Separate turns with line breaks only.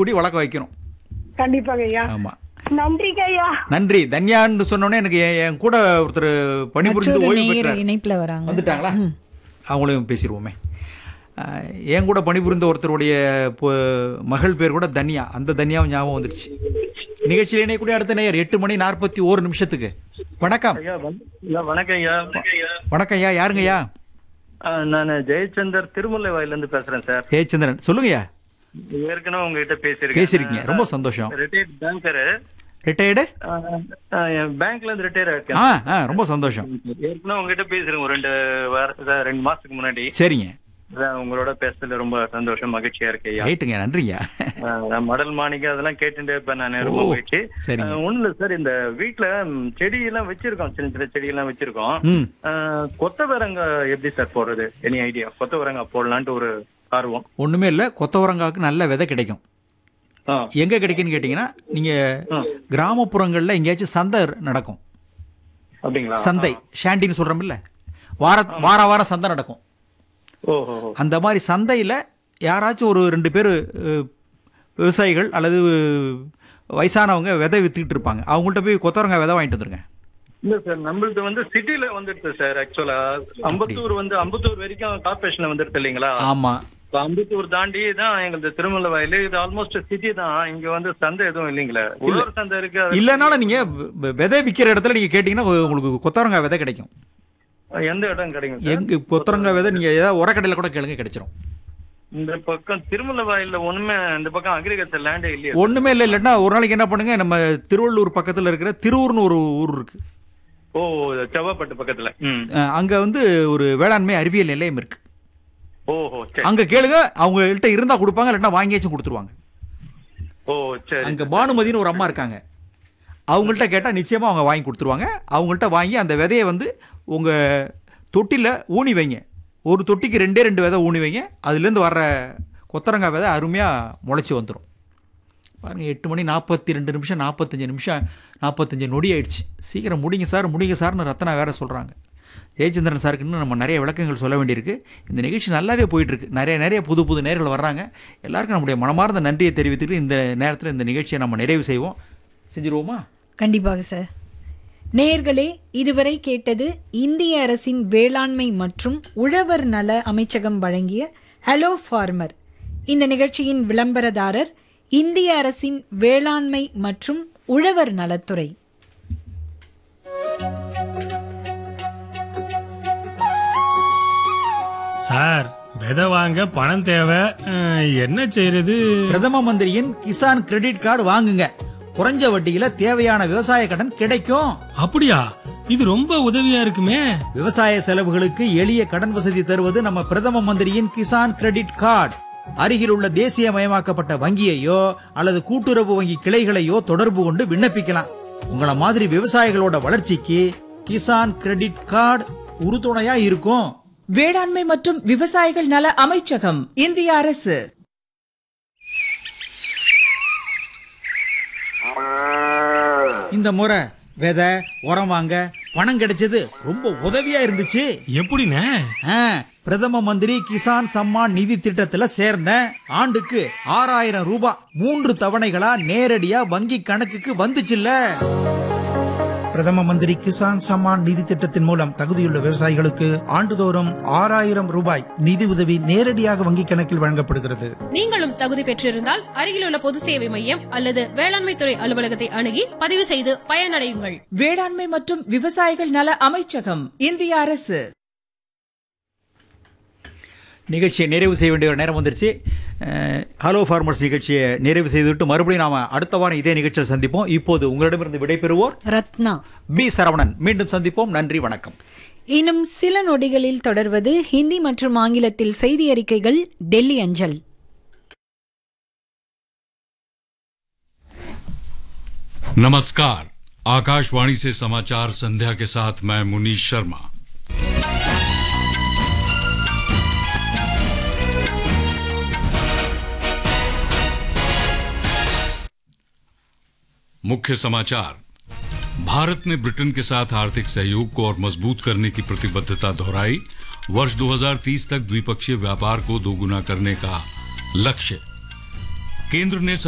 கூடி வளர்க்க வைக்கணும்
கண்டிப்பாங்க ஐயா
ஆமா
நன்றிங்க ஐயா
நன்றி தன்யான்னு சொன்னோன்னே எனக்கு என் என் கூட ஒருத்தர் பணிபுரிந்து
மற்றொரு
ஓய்வு
நேயர்
பெற்ற
இணைப்புல வராங்க
வந்துட்டாங்களா அவங்களையும் பேசிடுவோமே அஹ், என் கூட பணிபுரிந்த ஒருத்தருடைய பொ- மகள் பேர் கூட தன்யா அந்த தன்யாவும் ஞாபகம் வந்துடுச்சு நிகழ்ச்சியில் இணையக்கூடிய அடுத்த நேயர் எட்டு மணி நாற்பத்தி ஓரு நிமிஷத்துக்கு வணக்கம்
ஐயா வண- ஐயா, வணக்கம் ஐயா
வணக்கம் ஐயா யாருங்கய்யா
நான் ஜெயச்சந்தர் திருமலை வாயில இருந்து பேசுறேன் சார்
ஏ சந்திரன் சொல்லுங்கய்யா
ஏற்கனவே உங்ககிட்ட பேசியிருக்கேன்
பேசியிருக்கீங்க ரொம்ப சந்தோஷம்
ரிட்டையர்ட் பேங்கரு
ரிட்டையர்டு
பேங்க்ல இருந்து ரிட்டையர் ஆயிருக்கேன்
ஆ ஆ ரொம்ப சந்தோஷம்
ஏற்கனவே உங்ககிட்ட பேசுறேன் ஒரு ரெண்டு வார ரெண்டு மாசத்துக்கு முன்னாடி
சரிங்க
அதான் உங்களோட பேசுறதுல ரொம்ப சந்தோஷம் மகிழ்ச்சியா இருக்கு ஐயா
ரைட்டுங்க நன்றிங்க
ஆஹ் நான் மடல் மாணிக்க அதெல்லாம் கேட்டுட்டே இருப்பேன் நான் ரொம்ப
ஓ,
மகிழ்ச்சி
சரிங்க.
ஆஹ் ஒண்ணும் இல்ல சார் இந்த வீட்டுல ம், செடி எல்லாம் வச்சிருக்கோம் சின்ன சின்ன செடி எல்லாம் வச்சிருக்கோம்
ம்
ஆஹ் கொத்தவரங்காய் எப்படி சார் போடுறது எனி ஐடியா கொத்தவரங்காய் போடலான்ட்டு ஒரு ஆர்வம்
ஒண்ணுமே இல்லை கொத்தவரங்காவுக்கு நல்ல விதை கிடைக்கும்
ஆ
எங்க கிடைக்குன்னு கேட்டிங்கன்னா நீங்க
ஆ.
கிராமப்புறங்கள்ல எங்கேயாச்சும் சந்தை நடக்கும்
அப்படிங்களா
சந்தை ஷாண்டின்னு சொல்றோம்ல வார வார வாரம் சந்தை நடக்கும்
ஓஹோ
அந்த மாதிரி சந்தையில் யாராச்சும் ஒரு ரெண்டு பேர் விவசாயிகள் அல்லது வயசானவங்க விதை வித்துக்கிட்டு இருப்பாங்க அவங்கள்ட்ட போய் கொத்தவரங்காய் விதை வாங்கிட்டு வந்துருங்க
இல்ல சார் நம்மளுக்கு வந்து சிட்டில வந்துடுது சார் ஆக்சுவலா அம்பத்தூர் வந்து அம்பத்தூர் வரைக்கும் கார்பரேஷன்ல வந்துடுது இல்லைங்களா
ஆமா
இப்ப அம்பத்தூர் தாண்டி தான் எங்களுக்கு திருமலை வயலு இது ஆல்மோஸ்ட் சிட்டி தான் இங்க வந்து சந்தை எதுவும் இல்லைங்களே உழவர் சந்தை இருக்கு அது
இல்லைனாலும் நீங்க வெ- விதை விற்கிற இடத்துல நீங்க கேட்டிங்கன்னா உங்களுக்கு கொத்தவரங்காய் விதை கிடைக்கும்
எந்த இடம் கிடைக்கும் சார்
எங்க கொத்தவரங்காய் விதை நீங்க ஏதாவது உரக்கடையில் கூட கேளுங்க கிடைச்சிரும்
இந்த பக்கம் திருமலை வயல்ல ஒண்ணுமே இந்த பக்கம் அக்ரிகல்ச்சர் லேண்டே இல்லையா
ஒண்ணுமே இல்லை இல்லைன்னா ஒரு நாளைக்கு என்ன பண்ணுங்க நம்ம திருவள்ளூர் பக்கத்துல இருக்கிற திருவூர்னு ஒரு ஊர் இருக்கு
ஓ செவ்வாப்பட்டு பக்கத்துல ம்
அஹ் அங்க வந்து ஒரு வேளாண்மை அறிவியல் நிலையம் இருக்கு
ஓஹோ சரி
அங்க கேளுங்க அவங்கள்ட்ட இருந்தா கொடுப்பாங்க இல்லைன்னா வாங்கியாச்சும் கொடுத்துருவாங்க
ஓ சரி
அங்க பானுமதினு ஒரு அம்மா இருக்காங்க அவங்கள்ட்ட கேட்டால் நிச்சயமா அவங்க வாங்கி கொடுத்துருவாங்க அவங்கள்ட்ட வாங்கி அந்த விதையை வந்து உங்க தொட்டில ஊனி வைங்க ஒரு தொட்டிக்கு ரெண்டே ரெண்டு விதை ஊனி வைங்க அதுலேருந்து வர்ற கொத்தரங்காய் விதை அருமையாக முளைச்சி வந்துடும் பாருங்க எட்டு மணி நாற்பத்தி ரெண்டு நிமிஷம் நாற்பத்தஞ்சு நிமிஷம் நாற்பத்தஞ்சு நொடி ஆயிடுச்சு சீக்கிரம் முடிங்க சார் முடிங்க சார்னு ரத்னா வேற சொல்கிறாங்க ஜெயச்சந்திரன் சாருக்கு இன்னும் நம்ம நிறைய விளக்கங்கள் சொல்ல வேண்டியிருக்கு இந்த நிகழ்ச்சி நல்லாவே போயிட்டுருக்கு நிறைய நிறைய புது புது நேர்கள் வர்றாங்க எல்லாருக்கும் நம்முடைய மனமார்ந்த நன்றியை தெரிவித்துட்டு இந்த நேரத்தில் இந்த நிகழ்ச்சியை நம்ம நிறைவு செய்வோம் செஞ்சுருவோமா
கண்டிப்பாக சார் நேயர்களே இதுவரை கேட்டது இந்திய அரசின் வேளாண்மை மற்றும் உழவர் நல அமைச்சகம் வழங்கிய ஹலோ ஃபார்மர் இந்த நிகழ்ச்சியின் விளம்பரதாரர் இந்திய அரசின் வேளாண்மை மற்றும் உழவர் நலத்துறை
சார் விதை வாங்க பணம் தேவை அஹ், என்ன செய்யறது
பிரதம மந்திரியின் கிசான் கிரெடிட் கார்டு வாங்குங்க குறைஞ்ச வட்டியில தேவையான விவசாய கடன் கிடைக்கும்
அப்படியா இது ரொம்ப உதவியா இருக்குமே
விவசாய செலவுகளுக்கு எளிய கடன் வசதி தருவது நம்ம பிரதம மந்திரியின் கிசான் கிரெடிட் கார்டு அருகில் உள்ள தேசியமயமாக்கப்பட்ட வங்கியையோ அல்லது கூட்டுறவு வங்கி கிளைகளையோ தொடர்பு கொண்டு விண்ணப்பிக்கலாம் உங்கள மாதிரி விவசாயிகளோட வளர்ச்சிக்கு கிசான் கிரெடிட் கார்டு உறுதுணையா இருக்கும்
வேளாண்மை மற்றும் விவசாயிகள் நல அமைச்சகம் இந்திய அரசு
இந்த முறை விதை உரம் வாங்க பணம் கிடைச்சது ரொம்ப உதவியா இருந்துச்சு
எப்படிண்ணே
ஆ, பிரதம மந்திரி கிசான் சம்மான் நிதி திட்டத்துல சேர்ந்தேன் ஆண்டுக்கு ஆறாயிரம் ரூபாய் மூன்று தவணைகளா நேரடியா வங்கி கணக்குக்கு வந்துச்சுல்ல
பிரதம மந்திரி கிசான் சம்மான் நிதி திட்டத்தின் மூலம் தகுதியுள்ள விவசாயிகளுக்கு ஆண்டுதோறும் ஆறாயிரம் ரூபாய் நிதி உதவி நேரடியாக வங்கிக் கணக்கில் வழங்கப்படுகிறது
நீங்களும் தகுதி பெற்றிருந்தால் அருகிலுள்ள பொது சேவை மையம் அல்லது வேளாண்மை துறை அலுவலகத்தை அணுகி பதிவு செய்து பயனடையுங்கள்
வேளாண்மை மற்றும் விவசாயிகள் நல அமைச்சகம் இந்திய அரசு
நிகழ்ச்சியை நிறைவு செய்ய வேண்டிய ஒரு நேரம் வந்துருச்சு அஹ், ஹலோ ஃபார்மர்ஸ் நிகழ்ச்சியை நிறைவு செய்துவிட்டு மறுபடியும் நாம அடுத்த வாரம் இதே நிகழ்ச்சியில் சந்திப்போம் இப்போது உங்களிடமிருந்து விடைபெறுவோர்
ரத்னா
பி சரவணன் மீண்டும் சந்திப்போம் நன்றி வணக்கம்
இன்னும் சில நொடிகளில் தொடர்வது ஹிந்தி மற்றும் ஆங்கிலத்தில் செய்தி அறிக்கைகள் டெல்லி அஞ்சல்
नमस्कार आकाशवाणी से समाचार संध्या के साथ मैं मुनीश शर्मा मुख्य समाचार भारत ने ब्रिटेन के साथ आर्थिक सहयोग को और मजबूत करने की प्रतिबद्धता दोहराई वर्ष 2030 तक द्विपक्षीय व्यापार को दोगुना करने का लक्ष्य केंद्र ने